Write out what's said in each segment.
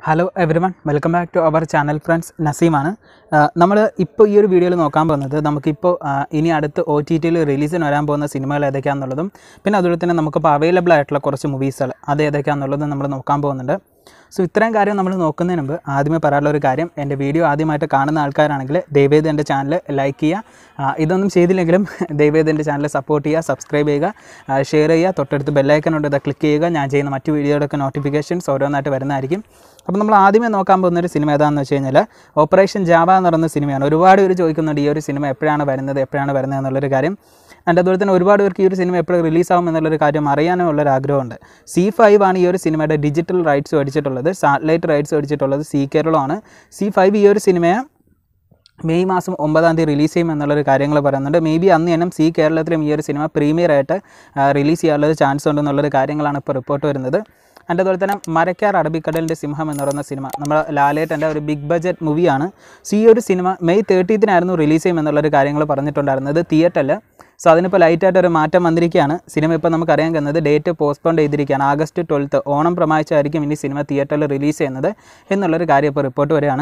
hello everyone welcome back to our channel friends നസീമാണ് നമ്മൾ ഇപ്പോൾ ഈ ഒരു വീഡിയോയിൽ നോക്കാൻ പോകുന്നത് നമുക്കിപ്പോൾ ആ, ഇനി അടുത്ത് ഒ ടി ടിയിൽ റിലീസിന് വരാൻ പോകുന്ന സിനിമകൾ ഏതൊക്കെയാണെന്നുള്ളതും പിന്നെ അതുപോലെ തന്നെ നമുക്കിപ്പോൾ അവൈലബിൾ ആയിട്ടുള്ള കുറച്ച് മൂവീസുകൾ അത് ഏതൊക്കെയാണെന്നുള്ളതും നമ്മൾ നോക്കാൻ പോകുന്നുണ്ട് സോ ഇത്രയും കാര്യം നമ്മൾ നോക്കുന്നതിന് മുമ്പ് ആദ്യമേ പറയാനുള്ള ഒരു കാര്യം എൻ്റെ വീഡിയോ ആദ്യമായിട്ട് കാണുന്ന ആൾക്കാരാണെങ്കിൽ ദയവേത് എൻ്റെ ചാനൽ ലൈക്ക് ചെയ്യുക ആ, ഇതൊന്നും ചെയ്തില്ലെങ്കിലും ദയവേത് എൻ്റെ ചാനൽ സപ്പോർട്ട് ചെയ്യുക സബ്സ്ക്രൈബ് ചെയ്യുക ഷെയർ ചെയ്യുക തൊട്ടടുത്ത് ബെല്ലൈക്കൺ ഉണ്ട് ഇത് ക്ലിക്ക് ചെയ്യുക ഞാൻ ചെയ്യുന്ന മറ്റു വീഡിയോയുടെയൊക്കെ നോട്ടിഫിക്കേഷൻസ് ഓരോന്നായിട്ട് വരുന്നതായിരിക്കും അപ്പോൾ നമ്മൾ ആദ്യമേ നോക്കാൻ പോകുന്ന ഒരു സിനിമ ഏതാണെന്ന് വെച്ച് കഴിഞ്ഞാൽ ഓപ്പറേഷൻ ജാവ എന്ന് പറയുന്ന സിനിമയാണ് ഒരുപാട് പേര് ചോദിക്കുന്നുണ്ട് ഈ ഒരു സിനിമ എപ്പോഴാണ് വരുന്നത് എപ്പോഴാണ് വരുന്നത് എന്നുള്ളൊരു കാര്യം ആൻഡ് അതുപോലെ തന്നെ ഒരുപാട് പേർക്ക് ഈ ഒരു സിനിമ എപ്പോഴും റിലീസാവും എന്നുള്ളൊരു കാര്യം അറിയാനുള്ള ഒരു ആഗ്രഹമുണ്ട് സി ഫൈവ് ആണ് ഈ ഒരു സിനിമയുടെ ഡിജിറ്റൽ റൈറ്റ്സ് മേടിച്ചിട്ടുള്ളത് സാറ്റലൈറ്റ് റൈറ്റ്സ് മേടിച്ചിട്ടുള്ളത് സി കേരളമാണ് സി ഫൈവ് ഈ ഒരു സിനിമയെ മെയ് മാസം ഒമ്പതാം തീയതി റിലീസ് ചെയ്യും എന്നുള്ളൊരു കാര്യങ്ങൾ പറയുന്നുണ്ട് മേ ബി അന്ന് തന്നെ സി കേരളത്തിലും ഈ ഒരു സിനിമ പ്രീമിയർ ആയിട്ട് റിലീസ് ചെയ്യാനുള്ള ചാൻസ് ഉണ്ടെന്നുള്ളൊരു കാര്യങ്ങളാണ് ഇപ്പോൾ റിപ്പോർട്ട് വരുന്നത് അതിൻ്റെ അതുപോലെ തന്നെ മരക്കാർ അറബിക്കടലിൻ്റെ സിംഹം എന്ന് പറയുന്ന സിനിമ നമ്മുടെ ലാലേട്ടൻ്റെ ഒരു ബിഗ് ബഡ്ജറ്റ് മൂവിയാണ് സോ ഈ ഒരു സിനിമ മെയ് തേർട്ടീത്തിനായിരുന്നു റിലീസ് ചെയ്യും എന്നുള്ളൊരു കാര്യങ്ങൾ പറഞ്ഞിട്ടുണ്ടായിരുന്നത് തിയേറ്ററിൽ സോ അതിനിപ്പോൾ ലൈറ്റായിട്ട് ഒരു മാറ്റം വന്നിരിക്കുകയാണ് സിനിമ ഇപ്പോൾ നമുക്കറിയാൻ കഴിയുന്നത് ഡേറ്റ് പോസ്റ്റ്പോൺ ചെയ്തിരിക്കുകയാണ് ആഗസ്റ്റ് ട്വൽത്ത് ഓണം പ്രമാണിച്ചായിരിക്കും ഇനി സിനിമ തിയേറ്ററിൽ റിലീസ് ചെയ്യുന്നത് എന്നുള്ളൊരു കാര്യം ഇപ്പോൾ റിപ്പോർട്ട് വരികയാണ്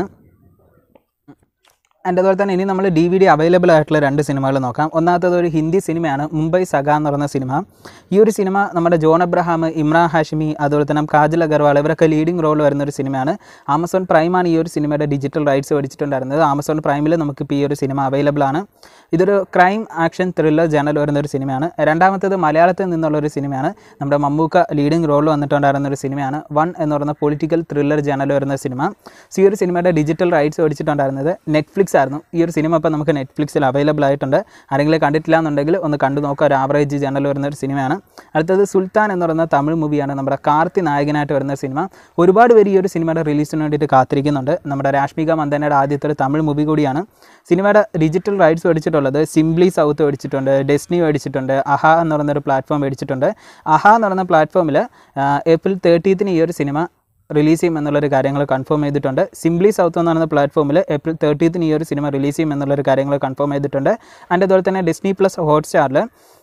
ആൻഡ് അതുപോലെ തന്നെ ഇനി നമ്മൾ ഡി വി ഡി അവൈലബിൾ ആയിട്ടുള്ള രണ്ട് സിനിമകൾ നോക്കാം ഒന്നാമത്തത് ഒരു ഹിന്ദി സിനിമയാണ് മുംബൈ സഖ എന്ന് പറയുന്ന സിനിമ ഈ ഒരു സിനിമ നമ്മുടെ ജോൺ അബ്രഹാം ഇമ്രാൻ ഹാഷിമി അതുപോലെ തന്നെ കാജൽ അഗർവാൾ ഇവരൊക്കെ ലീഡിംഗ് റോൾ വരുന്ന ഒരു സിനിമയാണ് ആമസോൺ പ്രൈമാണ് ഈ ഒരു സിനിമയുടെ ഡിജിറ്റൽ റൈറ്റ്സ് മേടിച്ചിട്ടുണ്ടായിരുന്നത് ആമസോൺ പ്രൈമിൽ നമുക്കിപ്പോൾ ഈ ഒരു സിനിമ അവൈലബിൾ ആണ് ഇതൊരു ക്രൈം ആക്ഷൻ ത്രില്ലർ ജനൽ വരുന്ന ഒരു സിനിമയാണ് രണ്ടാമത്തേത് മലയാളത്തിൽ നിന്നുള്ള ഒരു സിനിമയാണ് നമ്മുടെ മമ്മൂക്ക ലീഡിംഗ് റോൾ വന്നിട്ടുണ്ടായിരുന്ന ഒരു സിനിമയാണ് വൺ എന്ന് പറയുന്ന പൊളിറ്റിക്കൽ ത്രില്ലർ ജനൽ വരുന്ന സിനിമ സോ ഈ ഒരു സിനിമയുടെ ഡിജിറ്റൽ റൈറ്റ്സ് മേടിച്ചിട്ടുണ്ടായിരുന്നത് നെറ്റ്ഫ്ലിക്സ് ആയിരുന്നു ഈ ഒരു സിനിമ ഇപ്പോൾ നമുക്ക് നെറ്റ്ഫ്ലിക്സിൽ അവൈലബിൾ ആയിട്ടുണ്ട് ആരെങ്കിലും കണ്ടിട്ടില്ല എന്നുണ്ടെങ്കിൽ ഒന്ന് കണ്ടു നോക്കുക ഒരു ആവറേജ് ജനൽ വരുന്ന ഒരു സിനിമയാണ് അടുത്തത് സുൽത്താൻ എന്ന് പറയുന്ന തമിഴ് മൂവിയാണ് നമ്മുടെ കാർത്തി നായകനായിട്ട് വരുന്ന സിനിമ ഒരുപാട് പേര് ഈ ഒരു സിനിമയുടെ റിലീസിന് വേണ്ടിയിട്ട് കാത്തിരിക്കുന്നുണ്ട് നമ്മുടെ രാഷ്മിക മന്ദനയുടെ ആദ്യത്തെ ഒരു തമിഴ് മൂവി കൂടിയാണ് സിനിമയുടെ ഡിജിറ്റൽ റൈറ്റ്സ് മേടിച്ചിട്ടുള്ളത് സിംപ്ലി സൗത്ത് മേടിച്ചിട്ടുണ്ട് ഡെസ്നി മേടിച്ചിട്ടുണ്ട് അഹ എന്ന് പറയുന്ന ഒരു പ്ലാറ്റ്ഫോം മേടിച്ചിട്ടുണ്ട് അഹ എന്ന് പറയുന്ന പ്ലാറ്റ്ഫോമിൽ ഏപ്രിൽ തേർട്ടീത്തിന് ഈ ഒരു സിനിമ റിലീസ് ചെയ്യും എന്നുള്ളൊരു കാര്യങ്ങൾ കൺഫേം ചെയ്തിട്ടുണ്ട് സിംപ്ലി സൗത്ത് എന്ന് പറയുന്ന പ്ലാറ്റ്ഫോമിൽ ഏപ്രിൽ തേർട്ടീത്തിന് ഈ ഒരു സിനിമ റിലീസ് ചെയ്യും എന്നുള്ളൊരു കാര്യങ്ങൾ കൺഫേം ചെയ്തിട്ടുണ്ട് അതിൻ്റെ അതുപോലെ തന്നെ ഡിസ്നി പ്ലസ് ഹോട്ട്സ്റ്റാറിൽ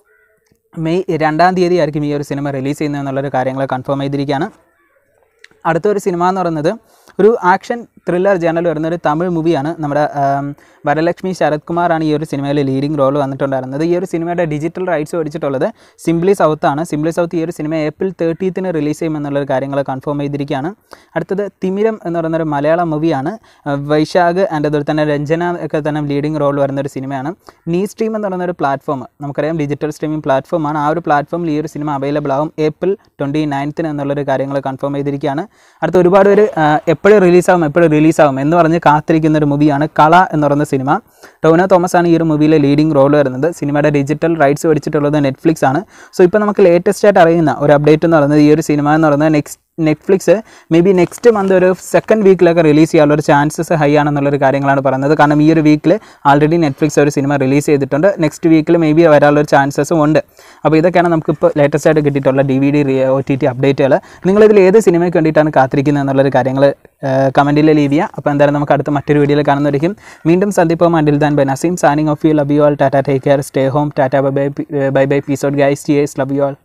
മെയ് രണ്ടാം തീയതി ആയിരിക്കും ഈ ഒരു സിനിമ റിലീസ് ചെയ്യുന്നത് എന്നുള്ളൊരു കാര്യങ്ങൾ കൺഫേം ചെയ്തിരിക്കുകയാണ് അടുത്തൊരു സിനിമ എന്ന് പറയുന്നത് ഒരു ആക്ഷൻ ത്രില്ലർ ജേണൽ വരുന്ന ഒരു തമിഴ് മൂവിയാണ് നമ്മുടെ ആം, വരലക്ഷ്മി ശരത് കുമാറാണ് ഈ ഒരു സിനിമയിൽ ലീഡിംഗ് റോൾ വന്നിട്ടുണ്ടായിരുന്നത് ഈ ഒരു സിനിമയുടെ ഡിജിറ്റൽ റൈറ്റ്സ് മേടിച്ചിട്ടുള്ളത് സിംപ്ലി സൗത്ത് ആണ് സിംപ്ലി സൗത്ത് ഈ ഒരു സിനിമ ഏപ്രിൽ തേർട്ടീത്തിന് റിലീസ് ചെയ്യും എന്നുള്ളൊരു കാര്യങ്ങൾ കൺഫേം ചെയ്തിരിക്കുകയാണ് അടുത്തത് തിമിരം എന്ന് പറയുന്ന ഒരു മലയാളം മൂവിയാണ് വൈശാഖ് ആൻഡ് അതുപോലെ തന്നെ രഞ്ജന ഒക്കെ തന്നെ ലീഡിംഗ് റോൾ വരുന്ന ഒരു സിനിമയാണ് നീ സ്ട്രീം എന്ന് പറയുന്ന ഒരു പ്ലാറ്റ്ഫോം നമുക്കറിയാം ഡിജിറ്റൽ സ്ട്രീമിംഗ് പ്ലാറ്റ്ഫോമാണ് ആ ഒരു പ്ലാറ്റ്ഫോമിൽ ഈ ഒരു സിനിമ അവൈലബിൾ ആവും ഏപ്രിൽ ട്വൻറ്റി നയൻത്തിന് എന്നുള്ളൊരു കാര്യങ്ങൾ കൺഫേം ചെയ്തിരിക്കുകയാണ് അടുത്ത ഒരുപാട് പേര് എപ്പോഴും റിലീസാവും എപ്പോഴും റിലീസാവും എന്ന് പറഞ്ഞ് കാത്തിരിക്കുന്ന ഒരു മൂവിയാണ് കള എന്ന് പറയുന്ന സിനിമ ടോനോ തോമസ് ആണ് ഈ ഒരു മൂവിയിലെ ലീഡിംഗ് റോൾ വരുന്നത് സിനിമയുടെ ഡിജിറ്റൽ റൈറ്റ്സ് മേടിച്ചിട്ടുള്ളത് നെറ്റ്ഫ്ലിക്സ് ആണ് സോ ഇപ്പോൾ നമുക്ക് ലേറ്റസ്റ്റ് ആയിട്ട് അറിയുന്ന ഒരു അപ്ഡേറ്റ് എന്ന് പറയുന്നത് ഈ ഒരു സിനിമ എന്ന് പറയുന്നത് next Netflix maybe next month ഒരു സെക്കൻഡ് വീക്കിലൊക്കെ റിലീസ് ചെയ്യാനുള്ള ഒരു ചാൻസസ് ഹൈ ആണെന്നുള്ളൊരു കാര്യങ്ങളാണ് പറയുന്നത് കാരണം ഈ ഒരു വീക്കിൽ ആൾറെഡി നെറ്റ്ഫ്ലിക്സ് ഒരു സിനിമ റിലീസ് ചെയ്തിട്ടുണ്ട് നെക്സ്റ്റ് വീക്കിൽ മേ ബി വരാനുള്ള ഒരു ചാൻസസും ഉണ്ട് അപ്പോൾ ഇതൊക്കെയാണ് നമുക്കിപ്പോൾ ലേറ്റസ്റ്റ് ആയിട്ട് കിട്ടിയിട്ടുള്ള D V D O T T അപ്ഡേറ്റുകൾ നിങ്ങളിതിൽ ഏത് സിനിമയ്ക്ക് വേണ്ടിയിട്ടാണ് കാത്തിരിക്കുന്നത് എന്നുള്ളൊരു കാര്യങ്ങൾ കമൻറ്റിൽ ലീവ് ചെയ്യുക അപ്പോൾ എന്തായാലും നമുക്ക് അടുത്ത മറ്റൊരു വീഡിയോയിൽ കാണുന്നതായിരിക്കും വീണ്ടും സന്ദീപം until then bye Naseem signing off you love you all tata take care stay home tata bye bye bye bye peace out guys cheers love you all